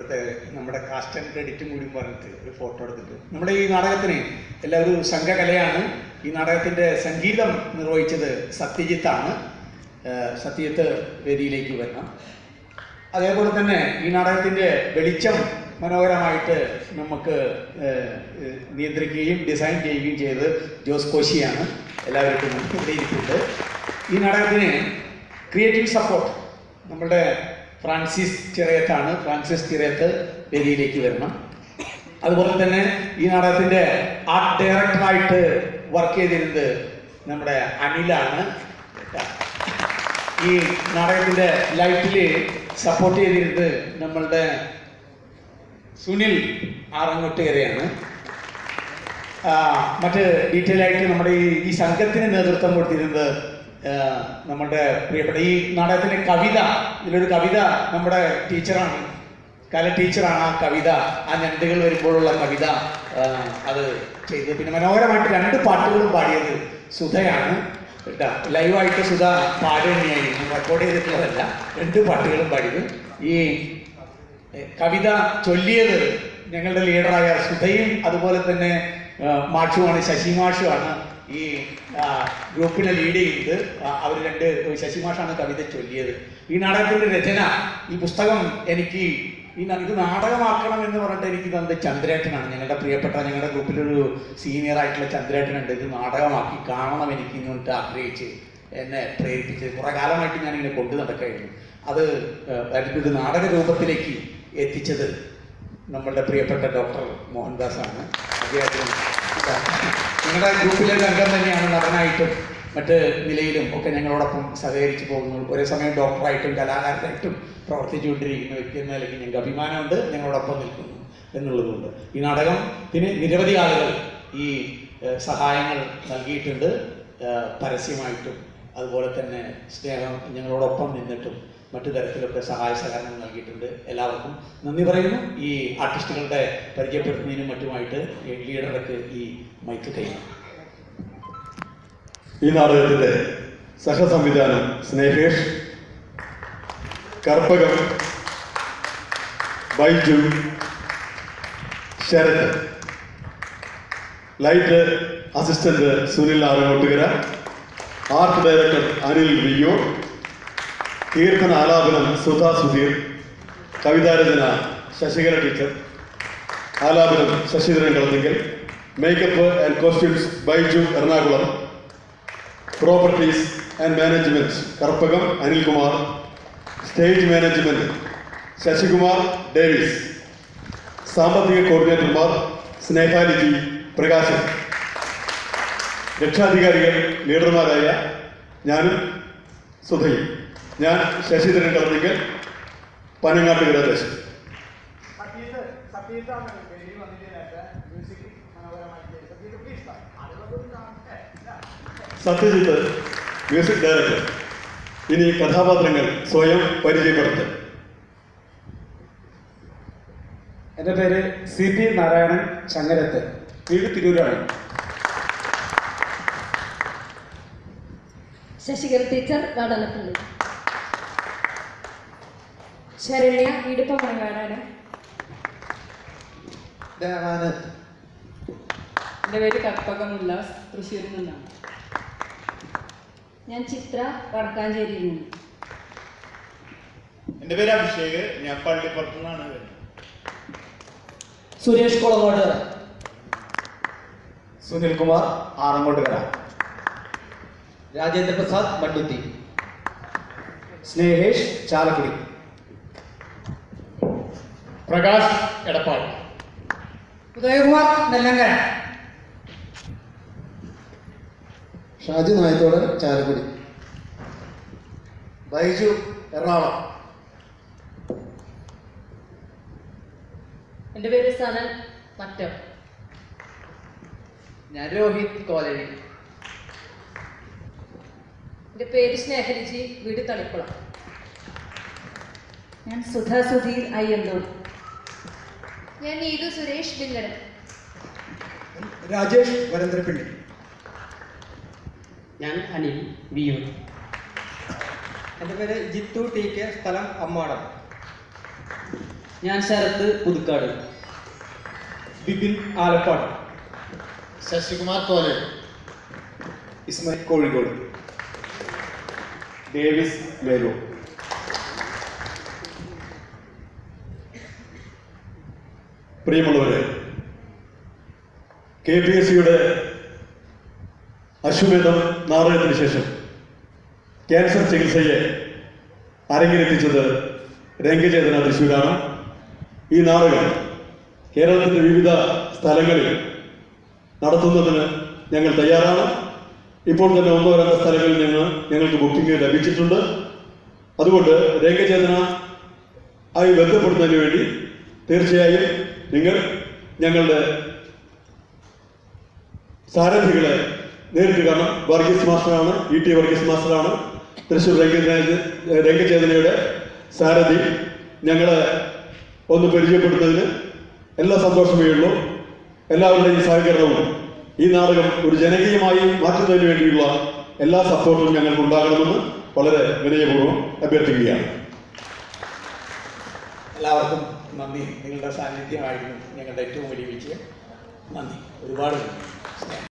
ഇവിടുത്തെ നമ്മുടെ cast and ക്രെഡിറ്റും കൂടി പറഞ്ഞിട്ട് ഒരു ഫോട്ടോ എടുത്തിട്ട് നമ്മുടെ ഈ നാടകത്തിന് എല്ലാവരും സംഘകലയാണ് ഈ നാടകത്തിന്റെ സംഗീതം നിർവഹിച്ചത് സത്യജിത്താണ് ഏഹ് സത്യജിത്ത് വേദിയിലേക്ക് വരണം അതേപോലെ തന്നെ ഈ നാടകത്തിന്റെ വെളിച്ചം മനോഹരമായിട്ട് നമുക്ക് ഏഹ്, ഏഹ്, നിയന്ത്രിക്കുകയും ഡിസൈൻ ചെയ്യുകയും ചെയ്തത് ജോസ് കോശിയാണ് എല്ലാവർക്കും ഇവിടെ ഇരിക്കുന്നത് ഈ നാടകത്തിന് ക്രിയേറ്റീവ് സപ്പോർട്ട് നമ്മുടെ ഫ്രാൻസിസ് ചിറയത്താണ് ഫ്രാൻസിസ് ചിറയത്ത് വേദിയിലേക്ക് വരണം അതുപോലെ തന്നെ ഈ നാടകത്തിന്റെ ആർട്ട് ഡയറക്ടറായിട്ട് വർക്ക് ചെയ്തിരുന്നത് നമ്മുടെ അനിലാണ് ഈ നാടകത്തിന്റെ ലൈറ്റില് സപ്പോർട്ട് ചെയ്തിരുന്നത് നമ്മളുടെ സുനിൽ ആറങ്ങോട്ടുകരയാണ് ആ, മറ്റ് ഡീറ്റെയിൽ ആയിട്ട് നമ്മുടെ ഈ ഈ സംഘത്തിന് നേതൃത്വം കൊടുത്തിരുന്നത് ആ, നമ്മുടെ പ്രിയപ്പെട്ട ഈ നാടകത്തിന്റെ കവിത ഇതിലൊരു കവിത നമ്മുടെ ടീച്ചറാണ് കല ടീച്ചറാണ് ആ കവിത ആ ഞണ്ടുകൾ വരുമ്പോഴുള്ള കവിത ആ, അത് ചെയ്തത് പിന്നെ മനോഹരമായിട്ട് രണ്ട് പാട്ടുകളും പാടിയത് സുധയാണ് കേട്ടോ ലൈവായിട്ട് സുധ പാടുകയായിരുന്നു റെക്കോർഡ് ചെയ്തിട്ടുള്ളതല്ല രണ്ട് പാട്ടുകളും പാടിയത് ഈ എ, കവിത ചൊല്ലിയത് ഞങ്ങളുടെ ലീഡറായ സുധയും അതുപോലെ തന്നെ ആ, മാഷുമാണ് ശശി മാഷുമാണ് ഈ ആ, ഗ്രൂപ്പിനെ ലീഡ് ചെയ്യുന്നത് അവർ രണ്ട് ശശി മാഷാണ് കവിത ചൊല്ലിയത് ഈ നാടകത്തിന്റെ രചന ഈ പുസ്തകം എനിക്ക് ഈ ന- ഇത് നാടകമാക്കണം എന്ന് പറഞ്ഞിട്ട് എനിക്ക് തന്നത് ചന്ദ്രേട്ടനാണ് ഞങ്ങളുടെ പ്രിയപ്പെട്ട ഞങ്ങളുടെ ഗ്രൂപ്പിലൊരു സീനിയർ ആയിട്ടുള്ള ചന്ദ്രേട്ടനുണ്ട് ഇത് നാടകമാക്കി കാണണം എനിക്ക് ഇങ്ങോട്ട് ആഗ്രഹിച്ച് എന്നെ പ്രേരിപ്പിച്ച് കുറെ കാലമായിട്ട് ഞാൻ ഇങ്ങനെ കൊണ്ടു നടക്കുകയായിരുന്നു അത് ഏഹ്, ഇത് നാടക രൂപത്തിലേക്ക് എത്തിച്ചത് നമ്മളുടെ പ്രിയപ്പെട്ട ഡോക്ടർ മോഹൻദാസ് ആണ് അദ്ദേഹത്തിന് ഞങ്ങളുടെ ഗ്രൂപ്പിലെ ഒരു അംഗം തന്നെയാണ് നടനായിട്ടും മറ്റ് നിലയിലും ഒക്കെ ഞങ്ങളോടൊപ്പം സഹകരിച്ചു പോകുന്നു ഒരേ സമയം ഡോക്ടറായിട്ടും കലാകാരനായിട്ടും പ്രവർത്തിച്ചുകൊണ്ടിരിക്കുന്ന വ്യക്തി എന്ന നിലയ്ക്ക് ഞങ്ങൾക്ക് അഭിമാനമുണ്ട് ഞങ്ങളോടൊപ്പം നിൽക്കുന്നു എന്നുള്ളതുകൊണ്ട് ഈ നാടകത്തിന് നിരവധി ആളുകൾ ഈ ഏഹ്, സഹായങ്ങൾ നൽകിയിട്ടുണ്ട് ഏഹ്, പരസ്യമായിട്ടും അതുപോലെ തന്നെ സ്നേഹം ഞങ്ങളോടൊപ്പം നിന്നിട്ടും മറ്റു തരത്തിലൊക്കെ സഹായ സഹകരണം നൽകിയിട്ടുണ്ട് എല്ലാവർക്കും നന്ദി പറയുന്നു ഈ ആർട്ടിസ്റ്റുകളുടെ പരിചയപ്പെടുത്തുന്നതിനും മറ്റുമായിട്ട് ഈ ലീഡർക്ക് ഈ മൈക്ക് കൈമാറും ഈ നാടകത്തിന്റെ സഹസംവിധാനം Snehesh Karpakam Baiju Sarath light assistant Sunil Arangottukara art director Anil Viyyur കീർത്തന ആലാപനം സുധാ സുധീർ കവിതാരചന ശശികല ടീച്ചർ ആലാപനം Sasidharan Kalathinkal makeup and costumes Baiju Ernakulam properties and management Karpakam Anilkumar stage management Sasikumar Davis സാമ്പത്തിക കോർഡിനേറ്റർമാർ സ്നേഹാലിജി പ്രകാശൻ രക്ഷാധികാരികൾ ലീഡർമാരായ ഞാനും സുധയും ഞാൻ ശശിധരൻ കളത്തിങ്കൽ പനങ്ങാട്ടുകര ദേശം സത്യജിത്ത് മ്യൂസിക് ഡയറക്ടർ ഇനി കഥാപാത്രങ്ങൾ സ്വയം പരിചയപ്പെടുത്തും എൻ്റെ പേര് സി പി നാരായണൻ ചങ്ങരത്ത് വീട് തിരൂരാണ് ശശികല ടീച്ചർ വടലപ്പള്ളി ശരണ്യ ഇടുപ്പമണങ്ങാടാണ് എൻ്റെ പേര് കർപ്പകം ഉല്ലാസ് തൃശ്ശൂരിൽ നിന്നാണ് ഞാൻ ചിത്ര വടക്കാഞ്ചേരിയിൽ നിന്ന് എൻ്റെ പേര് അഭിഷേക് ഞാൻ പള്ളിപ്പുറത്തു നിന്നാണ് വരുന്നത് സുരേഷ് കുളങ്ങോട്ട് സുനിൽകുമാർ ആറങ്ങോട്ടുകര രാജേന്ദ്ര പ്രസാദ് മണ്ടുത്തി സ്നേഹേഷ് ചാലക്കുടി പ്രകാശ് എടപ്പാൾ ഉദയകുമാർ നെല്ലങ്കര ഷാജി നായത്തോട് ചാലക്കുടി ബൈജു എറണാകുളം എൻ്റെ പേര് സനൽ മറ്റം ഞാൻ രോഹിത് കോലഴി എൻ്റെ പേര് സ്നേഹലിജി വീട് തളിക്കുളം ഞാൻ സുധാ സുധീർ അയ്യന്തോൾ ഞാൻ നീതു സുരേഷ് ബില്ലടം രാജേഷ് വരന്തരപ്പിള്ളി ഞാൻ അനിൽ വിയൂർ എൻ്റെ പേര് ജിത്തു ടി കെ സ്ഥലം അമ്മാടം ഞാൻ ശരത്ത് പുതുക്കാട് ബിബിൻ ആലപ്പാട് ശശികുമാർ കോലെ ഇസ്മൈൽ കോഴിക്കോട് ഡേവിസ് മേലൂർ പ്രിയമുള്ളവരെ കെ പി എസ് സിയുടെ അശ്വമേധം നാടകത്തിന് ശേഷം ക്യാൻസർ ചികിത്സയെ അരങ്ങിലെത്തിച്ചത് രംഗചേതന തൃശ്ശൂരാണ് ഈ നാടകം കേരളത്തിൻ്റെ വിവിധ സ്ഥലങ്ങളിൽ നടത്തുന്നതിന് ഞങ്ങൾ തയ്യാറാണ് ഇപ്പോൾ തന്നെ ഒന്നോ രണ്ടോ സ്ഥലങ്ങളിൽ നിന്ന് ഞങ്ങൾക്ക് ബുക്കിംഗ് ലഭിച്ചിട്ടുണ്ട് അതുകൊണ്ട് രംഗചേതന ആയി ബന്ധപ്പെടുന്നതിന് വേണ്ടി തീർച്ചയായും നിങ്ങൾ ഞങ്ങളുടെ സാരഥികളെ നേരിട്ട് കാണാം വർഗീസ് മാസ്റ്ററാണ് ഇ ടി വർഗീസ് മാസ്റ്ററാണ് തൃശ്ശൂർ രംഗചേതന രംഗചേതനയുടെ സാരഥി ഞങ്ങളെ ഒന്ന് പരിചയപ്പെടുന്നതിന് എല്ലാ സന്തോഷമേ ഉള്ളൂ എല്ലാവരുടെയും സഹകരണവും ഈ നാടകം ഒരു ജനകീയമായി മാറ്റുന്നതിന് വേണ്ടിയുള്ള എല്ലാ സപ്പോർട്ടും ഞങ്ങൾക്ക് ഉണ്ടാകണമെന്ന് വളരെ വിനയപൂർവ്വം അഭ്യർത്ഥിക്കുകയാണ് എല്ലാവർക്കും നന്ദി നിങ്ങളുടെ സാന്നിധ്യമായിരുന്നു ഞങ്ങളുടെ ഏറ്റവും വലിയ വിജയം നന്ദി ഒരുപാട് നന്ദി